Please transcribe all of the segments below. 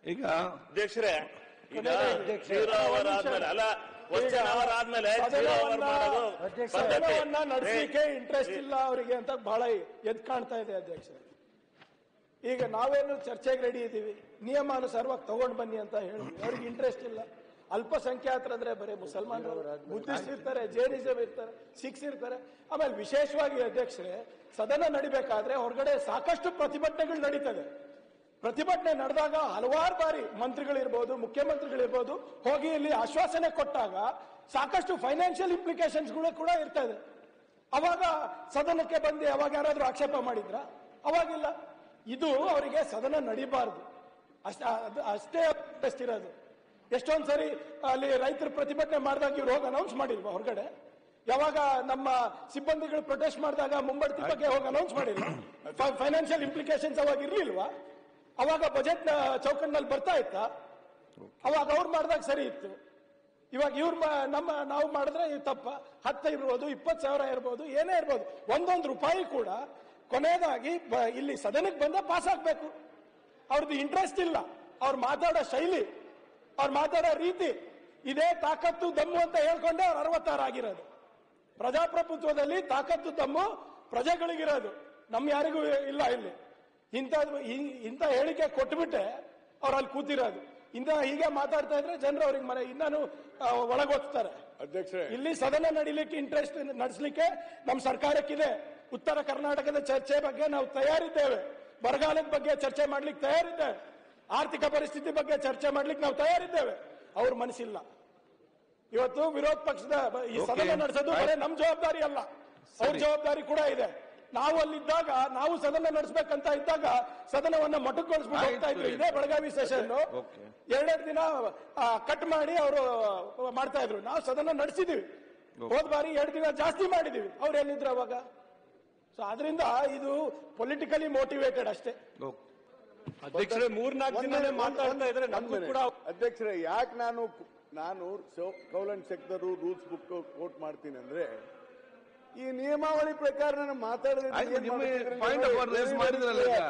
ಈಗ ಅಧ್ಯಕ್ಷರೇ ಈಗ ಕೊನೆಗೆ ಅಧ್ಯಕ್ಷ. ಜೀರೋ ಅವರ್ ಆದ್ಮೇಲೆ ಅಲ್ಲ ಕ್ವಶನ್ ಅವರ್ ಆದ್ಮೇಲೆ ಜೀರೋ ಅವರ್ ಮಾಡೋದು ಅಧ್ಯಕ್ಷ. ಪದ್ಧತಿ. ಸದನವನ್ನ ನಡೆಸಲಿಕ್ಕೆ ಇಂಟ್ರೆಸ್ಟ್ ಇಲ್ಲ ಅವರಿಗೆ ಅಂತ ಬಹಳ ಎದ್ ಕಾಣ್ತಾ ಇದೆ ಅಧ್ಯಕ್ಷ ಈಗ ನಾವೇನು ಚರ್ಚೆಗೆ ರೆಡಿ ಇದ್ದೀವಿ ನಿಯಮಾನುಸಾರವಾಗಿ ತಗೊಂಡ್ ಬನ್ನಿ ಅಂತ ಹೇಳಿದ್ವಿ ಅವ್ರಿಗೆ ಇಂಟ್ರೆಸ್ಟ್ ಇಲ್ಲ ಅಲ್ಪಸಂಖ್ಯಾತರಂದ್ರೆ ಬರೀ ಮುಸಲ್ಮಾನರು ಬುದ್ಧಿಸ್ಟ್ ಇರ್ತಾರೆ ಜೈನಿಸಮ್ ಇರ್ತಾರೆ ಸಿಖ್ಸ್ ಇರ್ತಾರೆ ಆಮೇಲೆ ವಿಶೇಷವಾಗಿ ಅಧ್ಯಕ್ಷರೇ ಸದನ ನಡಿಬೇಕಾದ್ರೆ ಹೊರಗಡೆ ಸಾಕಷ್ಟು ಪ್ರತಿಭಟನೆಗಳು ನಡೀತದೆ ಪ್ರತಿಭಟನೆ ನಡೆದಾಗ ಹಲವಾರು ಬಾರಿ ಮಂತ್ರಿಗಳಿರ್ಬೋದು ಮುಖ್ಯಮಂತ್ರಿಗಳಿರ್ಬೋದು ಹೋಗಿ ಇಲ್ಲಿ ಆಶ್ವಾಸನೆ ಕೊಟ್ಟಾಗ ಸಾಕಷ್ಟು ಫೈನಾನ್ಷಿಯಲ್ ಇಂಪ್ಲಿಕೇಶನ್ಸ್ಗಳು ಕೂಡ ಇರ್ತದೆ ಅವಾಗ ಸದನಕ್ಕೆ ಬಂದು ಅವಾಗ ಯಾರಾದ್ರೂ ಆಕ್ಷೇಪ ಮಾಡಿದ್ರ ಅವಾಗಿಲ್ಲ ಇದು ಅವರಿಗೆ ಸದನ ನಡಿಬಾರದು ಅಷ್ಟ ಅದು ಅಷ್ಟೇ ಇಂಟ್ರೆಸ್ಟ್ ಇರೋದು ಎಷ್ಟೊಂದ್ ಸರಿ ಅಲ್ಲಿ ರೈತರು ಪ್ರತಿಭಟನೆ ಮಾಡಿದಾಗ ಇವ್ರು ಹೋಗಿ ಅನೌನ್ಸ್ ಮಾಡಿಲ್ವಾ ಹೊರಗಡೆ ಯಾವಾಗ ನಮ್ಮ ಸಿಬ್ಬಂದಿಗಳು ಪ್ರೊಟೆಸ್ಟ್ ಮಾಡಿದಾಗ ಮುಂಬಡ್ತಿ ಬಗ್ಗೆ ಹೋಗಿ ಅನೌನ್ಸ್ ಮಾಡಿಲ್ಲ ಫೈನಾನ್ಷಿಯಲ್ ಇಂಪ್ಲಿಕೇಶನ್ಸ್ ಅವಾಗ ಇರ್ಲಿಲ್ವಾ ಅವಾಗ ಬಜೆಟ್ ಚೌಕಟ್ಟಿನಲ್ಲಿ ಬರ್ತಾ ಇತ್ತಾ ಅವಾಗ ಅವ್ರು ಮಾಡಿದಾಗ ಸರಿ ಇತ್ತು ಇವಾಗ ಇವ್ರು ಮಾ- ನಮ್ಮ ನಾವು ಮಾಡಿದ್ರೆ ಇದು ತಪ್ಪ ಹತ್ತು ಇರ್ಬೋದು ಇಪ್ಪತ್ತು ಸಾವಿರ ಇರ್ಬೋದು ಏನೇ ಇರ್ಬೋದು ಒಂದೊಂದು ರೂಪಾಯಿ ಕೂಡ ಕೊನೆಯದಾಗಿ ಬ- ಇಲ್ಲಿ ಸದನಕ್ಕೆ ಬಂದ ಪಾಸ್ ಆಗ್ಬೇಕು ಅವ್ರದ್ದು ಇಂಟ್ರೆಸ್ಟ್ ಇಲ್ಲ ಅವ್ರು ಮಾತಾಡೋ ಶೈಲಿ ಅವ್ರು ಮಾತಾಡೋ ರೀತಿ ಇದೇ ತಾಕತ್ತು ದಮ್ಮು ಅಂತ ಹೇಳ್ಕೊಂಡೆ ಅವ್ರು ಅರವತ್ತಾರು ಆಗಿರೋದು ಪ್ರಜಾಪ್ರಭುತ್ವದಲ್ಲಿ ತಾಕತ್ತು ದಮ್ಮು ಪ್ರಜೆಗಳಿಗಿರೋದು ನಮ್ಮ ಯಾರಿಗೂ ಇಲ್ಲ ಇಲ್ಲಿ ಇಂಥ ಇಂಥ ಹೇಳಿಕೆ ಕೊಟ್ಬಿಟ್ಟೆ ಅವ್ರು ಅಲ್ಲಿ ಕೂತಿರೋದು ಇಂಥ ಹೀಗೆ ಮಾತಾಡ್ತಾ ಇದ್ರೆ ಜನರು ಅವ್ರಿಗೆ ಮನೆ ಇನ್ನೂ ಒಳಗೋಗ್ತಾರೆ ಅಧ್ಯಕ್ಷರೇ ಇಲ್ಲಿ ಸದನ ನಡೀಲಿಕ್ಕೆ ಇಂಟ್ರೆಸ್ಟ್ ನಡೆಸಲಿಕ್ಕೆ ನಮ್ಮ ಸರ್ಕಾರಕ್ಕಿದೆ ಉತ್ತರ ಕರ್ನಾಟಕದ ಚರ್ಚೆ ಬಗ್ಗೆ ನಾವು ತಯಾರಿದ್ದೇವೆ ಬರಗಾಲದ ಬಗ್ಗೆ ಚರ್ಚೆ ಮಾಡ್ಲಿಕ್ಕೆ ತಯಾರಿದ್ದೇವೆ ಆರ್ಥಿಕ ಪರಿಸ್ಥಿತಿ ಬಗ್ಗೆ ಚರ್ಚೆ ಮಾಡ್ಲಿಕ್ಕೆ ನಾವು ತಯಾರಿದ್ದೇವೆ ಅವ್ರ ಮನಸ್ಸಿಲ್ಲ ಇವತ್ತು ವಿರೋಧ ಪಕ್ಷದ ಬ- ಈ ಸದನ ನಡೆಸೋದು ಬರೇ ನಮ್ ಜವಾಬ್ದಾರಿ ಅಲ್ಲ ಅವ್ರ ಜವಾಬ್ದಾರಿ ಕೂಡ ಇದೆ ನಾವು ಅಲ್ಲಿದ್ದಾಗ ನಾವು ಸದನ ನಡೆಸಬೇಕಂತ ಇದ್ದಾಗ ಸದನವನ್ನ ಮೊಟಕುಗೊಳಿಸ್ಬಿಟ್ಟು ಹೋಗ್ತಾ ಇದ್ರು ಇದೇ ಬೆಳಗಾವಿ ಸೆಷನ್ Okay. ಎರಡೆರಡು ದಿನ ಕಟ್ ಮಾಡಿ ಅವರು ಮಾಡ್ತಾ ಇದ್ರು ನಾವು ಸದನ ನಡೆಸಿದೀವಿ ಹೋದ್ ಬಾರಿ ಎರಡು ದಿನ ಜಾಸ್ತಿ ಮಾಡಿದೀವಿ ಅವ್ರು ಎಲ್ಲಿದ್ರು ಅವಾಗ ಸೊ ಅದರಿಂದ ಇದು ಪೊಲಿಟಿಕಲಿ ಮೋಟಿವೇಟೆಡ್ ಅಷ್ಟೇ ಅಧ್ಯಕ್ಷರೇ ಮೂರ್ನಾಲ್ಕು ದಿನನೇ ಮಾತಾಡ್ತಾ ಇದ್ರೆ ನಮಗೂ ಕೂಡ ಅಧ್ಯಕ್ಷರೇ ಯಾಕೆ ನಾನು ನಾನು Kaul and Shakdher rules book quote ಮಾಡ್ತೀನಿ ಅಂದ್ರೆ ಈ ನಿಯಮಾವಳಿ ಪ್ರಕಾರ ನಾನು ಆಯ್ತು, ನಿಮ್ಮ ಪಾಯಿಂಟ್ ಆಫ್ ರೇಸ್ ಮಾಡಿದ್ರಲ್ಲ ಈಗ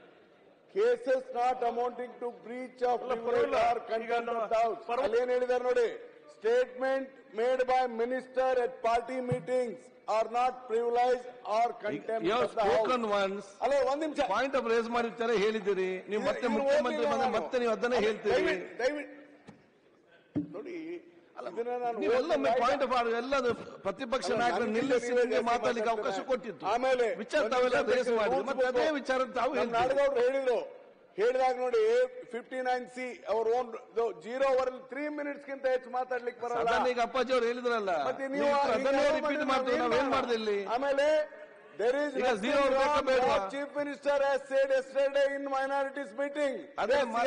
cases not amounting to breach of or contempt ಅಲ್ಲೇನ್ ಹೇಳಿದಾರೆ ನೋಡಿ statement made by minister at party meetings are not privileges or contempt you spoken once ಅಲ್ಲ ಒಂದ್ ನಿಮಿಷ ಪಾಯಿಂಟ್ ಆಫ್ ರೇಸ್ ಮಾಡಿರ್ತಾರೆ ಹೇಳಿದಿರಿ ನೀವು ಮತ್ತೆ ಇದು ಮುಖ್ಯಮಂತ್ರಿ ಓದಿಲ್ಲ ಬಂದ್ರೆ ನಾನು. ಮತ್ತೆ ನೀವು ಅದನ್ನೇ ಹೇಳ್ತೀರಿ ದಯವಿಟ್ಟು- ದಯವಿಟ್ಟು ನೋಡಿ ಇದನ್ನ ನಾನು ನೀವೆಲ್ಲೊಮ್ಮೆ ಓದಿಲ್ಲ. ಪಾಯಿಂಟ್ ಆಫ್ ಎಲ್ಲ ಪ್ರತಿಪಕ್ಷ ಅಲ್ಲ, ನಾಯಕರು ನಾನು ನಿಲ್ಲಿಸಿ ನಿನ್ನೆ ನಿಮಗೆ ಮಾತಾಡ್ಲಿಕ್ಕೆ ಮಾತಾಡ್ತಾರೆ. ಅವಕಾಶ ಕೊಟ್ಟಿತ್ತು ಆಮೇಲೆ ವಿಚಾರ ತಾವೆಲ್ಲ ರೇಸ್ ಮಾಡಿದ್ರಿ ಮತ್ತೆ ಅದೇ ವಿಚಾರ ತಾವು ನಮ್ಮ ಹೇಳ್ತೀರಿ ನಾಡಗೌಡರು ಹೇಳಿದ್ರು ಹೇಳಿದಾಗ ನೋಡಿ ಫಿಫ್ಟಿ ನೈನ್ ಸಿ ಅವ್ರ own zero hour three minutes ಗಿಂತ ಹೆಚ್ಚು ಮಾತಾಡ್ಲಿಕ್ಕೆ ಬರಲ್ಲ ಅದನ್ನ ಈಗ ಅಪ್ಪಾಜಿ ಅವ್ರು ಹೇಳಿದ್ರಲ್ಲ ಮತ್ತೆ ನೀವು ನೀವು ಅದನ್ನೇ ರಿಪೀಟ್ ಮಾಡ್ತೀವಿ ನಾವೇನ್ ಮಾಡ್ದೆ ಇಲ್ಲಿ ಆಮೇಲೆ ದೇರ್ ಇಸ್ ಈಗ zero ಬೇಕಾ ಬೇಡ್ವಾ? Chief minister has said yesterday in minorities meeting ಅದೇ ಮ-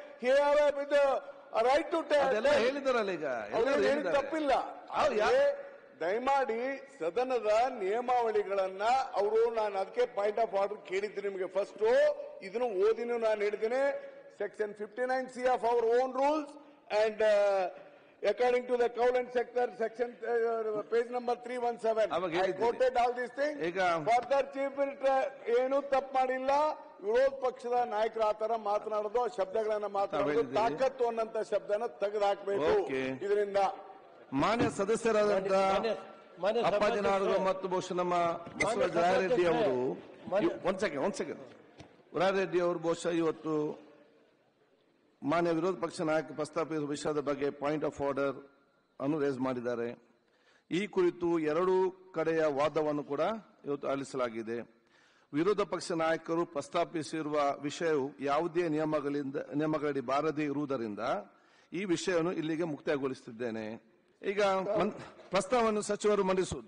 ರೈಟ್ ಟು ಅದೆಲ್ಲ ಹೇಳಿದಾರಲ್ಲ ಈಗ ಎಲ್ಲರೂ ಅವ್ರು ಹೇಳಿ ಹೇಳಿದ್ದಾರೆ. ತಪ್ಪಿಲ್ಲ ಅವ್ರು ಯಾ- ಆದ್ರೆ ದಯಮಾಡಿ ಸದನದ ನಿಯಮಾವಳಿಗಳನ್ನ ಅವರು ನಾನು ಅದಕ್ಕೆ ಪಾಯಿಂಟ್ ಆಫ್ ಆರ್ಡರ್ ಕೇಳಿದ್ದೀನಿ ನಿಮಗೆ ಫಸ್ಟ್ ಇದನ್ನು ಓದಿನೂ ನಾನು ಹೇಳಿದ್ದೇನೆ section fifty nine C of our own rules and according to the Kaul and Shakdher section page number three one seven ಅವಾಗ ಐ ಹೇಳಿದ್ದೀರಿ. ಕೋಟೆಡ್ ಆಲ್ ದಿಸ್ ಥಿಂಗ್ ಈಗ- ಫರ್ದರ್ ಚೀಫ್ ಮಿನಿಸ್ಟರ್ ಏನೂ ತಪ್ಪು ಮಾಡಿಲ್ಲ ವಿರೋಧ ಪಕ್ಷದ ನಾಯಕರು ಆ ತರ ಮಾತನಾಡೋದು ಆ ಶಬ್ದಗಳನ್ನ ಮಾತನಾಡೋದು ಹೇಳಿದ್ದೀರಿ. ತಾಕತ್ತು ಅನ್ನಂತ ಶಬ್ದನ ತೆಗೆದು ಹಾಕಬೇಕು Okay. ಇದರಿಂದ ಮಾನ್ಯ ಸದಸ್ಯರಾದಂತ ಮಾನ್ಯ- ಮಾನ್ಯ ಅಪ್ಪಾಜಿ ನಾಡಗೌಡ ಸಭಾಧ್ಯಕ್ಷರೇ, ಮತ್ತು ಬಹುಶಃ ನಮ್ಮ ಬಸವರಾಜ ಮಾನ್ಯ ರಾಯರೆಡ್ಡಿ ಅವರು ಮಾನ್ಯ- ಒಂದ್ ಸೆಕೆಂಡ್ ಒಂದ್ ಸೆಕೆಂಡ್ ರಾಯರೆಡ್ಡಿ ಅವರು ಬಹುಶಃ ಇವತ್ತು ಮಾನ್ಯ ವಿರೋಧ ಪಕ್ಷ ನಾಯಕ ಪ್ರಸ್ತಾಪಿಸಿದ ವಿಷಯದ ಬಗ್ಗೆ ಪಾಯಿಂಟ್ ಆಫ್ ಆರ್ಡರ್ ಅನ್ನು ರೇಸ್ ಮಾಡಿದ್ದಾರೆ ಈ ಕುರಿತು ಎರಡೂ ಕಡೆಯ ವಾದವನ್ನು ಕೂಡ ಇವತ್ತು ಆಲಿಸಲಾಗಿದೆ ವಿರೋಧ ಪಕ್ಷ ನಾಯಕರು ಪ್ರಸ್ತಾಪಿಸಿರುವ ವಿಷಯವು ಯಾವುದೇ ನಿಯಮಗಳಿಂದ ನಿಯಮಗಳಡಿ ಬಾರದೇ ಇರುವುದರಿಂದ ಈ ವಿಷಯವನ್ನು ಇಲ್ಲಿಗೆ ಮುಕ್ತಾಯಗೊಳಿಸುತ್ತಿದ್ದೇನೆ ಈಗ ಮನ್- ಪ್ರಸ್ತಾವವನ್ನು ಸಚಿವರು ಮಂಡಿಸುವುದು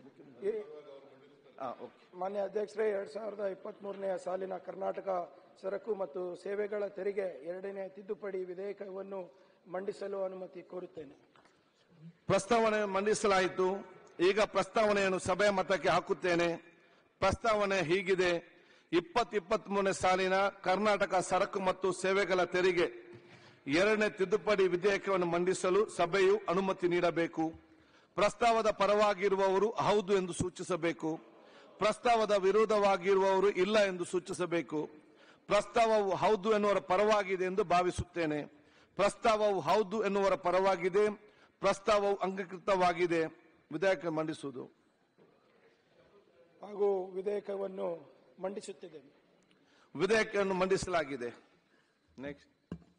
ಆ, ಓಕೆ. ಮಾನ್ಯ ಅಧ್ಯಕ್ಷರೇ ಎರಡ್ ಸಾವಿರದ ಇಪ್ಪತ್ತ್ ಮೂರನೆಯ ಸಾಲಿನ ಕರ್ನಾಟಕ ಸರಕು ಮತ್ತು ಸೇವೆಗಳ ತೆರಿಗೆ ಎರಡನೇ ತಿದ್ದುಪಡಿ ವಿಧೇಯಕವನ್ನು ಮಂಡಿಸಲು ಅನುಮತಿ ಕೋರುತ್ತೇನೆ ಪ್ರಸ್ತಾವನೆ ಮಂಡಿಸಲಾಯಿತು ಈಗ ಪ್ರಸ್ತಾವನೆಯನ್ನು ಸಭೆಯ ಮತಕ್ಕೆ ಹಾಕುತ್ತೇನೆ ಪ್ರಸ್ತಾವನೆ ಹೀಗಿದೆ ಇಪ್ಪತ್ ಇಪ್ಪತ್ತ್ ಮೂರನೇ ಸಾಲಿನ ಕರ್ನಾಟಕ ಸರಕು ಮತ್ತು ಸೇವೆಗಳ ತೆರಿಗೆ ಎರಡನೇ ತಿದ್ದುಪಡಿ ವಿಧೇಯಕವನ್ನು ಮಂಡಿಸಲು ಸಭೆಯು ಅನುಮತಿ ನೀಡಬೇಕು ಪ್ರಸ್ತಾವದ ಪರವಾಗಿರುವವರು ಹೌದು ಎಂದು ಸೂಚಿಸಬೇಕು ಪ್ರಸ್ತಾವದ ವಿರೋಧವಾಗಿರುವವರು ಇಲ್ಲ ಎಂದು ಸೂಚಿಸಬೇಕು ಪ್ರಸ್ತಾವವು ಹೌದು ಎನ್ನುವರ ಪರವಾಗಿದೆ ಎಂದು ಭಾವಿಸುತ್ತೇನೆ ಪ್ರಸ್ತಾವವು ಹೌದು ಎನ್ನುವರ ಪರವಾಗಿದೆ ಪ್ರಸ್ತಾವವು ಅಂಗೀಕೃತವಾಗಿದೆ ವಿಧೇಯಕ ಮಂಡಿಸುವುದು ಹಾಗೂ ವಿಧೇಯಕವನ್ನು ಮಂಡಿಸುತ್ತಿದ್ದೇನೆ ವಿಧೇಯಕವನ್ನು ಮಂಡಿಸಲಾಗಿದೆ ನೆಕ್ಸ್ಟ್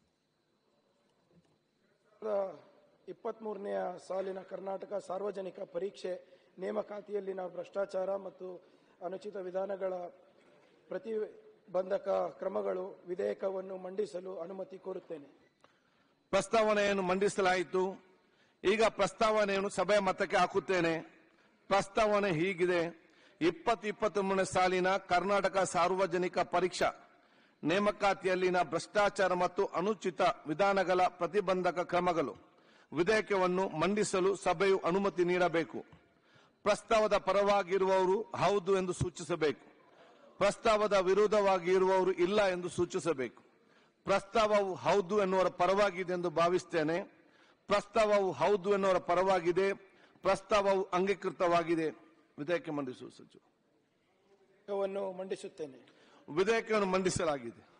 ಇಪ್ಪತ್ಮೂರನೆಯ ಸಾಲಿನ ಕರ್ನಾಟಕ ಸಾರ್ವಜನಿಕ ಪರೀಕ್ಷೆ ನೇಮಕಾತಿಯಲ್ಲಿನ ಭ್ರಷ್ಟಾಚಾರ ಮತ್ತು ಅನುಚಿತ ವಿಧಾನಗಳ ಪ್ರತಿಬಂಧಕ ಕ್ರಮಗಳು ವಿಧೇಯಕವನ್ನು ಮಂಡಿಸಲು ಅನುಮತಿ ಕೋರುತ್ತೇನೆ ಪ್ರಸ್ತಾವನೆಯನ್ನು ಮಂಡಿಸಲಾಯಿತು ಈಗ ಪ್ರಸ್ತಾವನೆಯನ್ನು ಸಭೆಯ ಮತಕ್ಕೆ ಹಾಕುತ್ತೇನೆ ಪ್ರಸ್ತಾವನೆ ಹೀಗಿದೆ ಇಪ್ಪತ್ತು ಇಪ್ಪತ್ತೊಂದನೇ ಸಾಲಿನ ಕರ್ನಾಟಕ ಸಾರ್ವಜನಿಕ ಪರೀಕ್ಷಾ ನೇಮಕಾತಿಯಲ್ಲಿನ ಭ್ರಷ್ಟಾಚಾರ ಮತ್ತು ಅನುಚಿತ ವಿಧಾನಗಳ ಪ್ರತಿಬಂಧಕ ಕ್ರಮಗಳು ವಿಧೇಯಕವನ್ನು ಮಂಡಿಸಲು ಸಭೆಯು ಅನುಮತಿ ನೀಡಬೇಕು ಪ್ರಸ್ತಾವದ ಪರವಾಗಿರುವವರು ಹೌದು ಎಂದು ಸೂಚಿಸಬೇಕು ಪ್ರಸ್ತಾವದ ವಿರೋಧವಾಗಿ ಇರುವವರು ಇಲ್ಲ ಎಂದು ಸೂಚಿಸಬೇಕು ಪ್ರಸ್ತಾವವು ಹೌದು ಎನ್ನುವರ ಪರವಾಗಿದೆ ಎಂದು ಭಾವಿಸ್ತೇನೆ ಪ್ರಸ್ತಾವವು ಹೌದು ಎನ್ನುವರ ಪರವಾಗಿದೆ ಪ್ರಸ್ತಾವವು ಅಂಗೀಕೃತವಾಗಿದೆ ವಿಧೇಯಕ ಮಂಡಿಸುವ ಸಚಿವ ವಿಧೇಯಕವನ್ನು ಮಂಡಿಸುತ್ತೇನೆ ವಿಧೇಯಕವನ್ನು ಮಂಡಿಸಲಾಗಿದೆ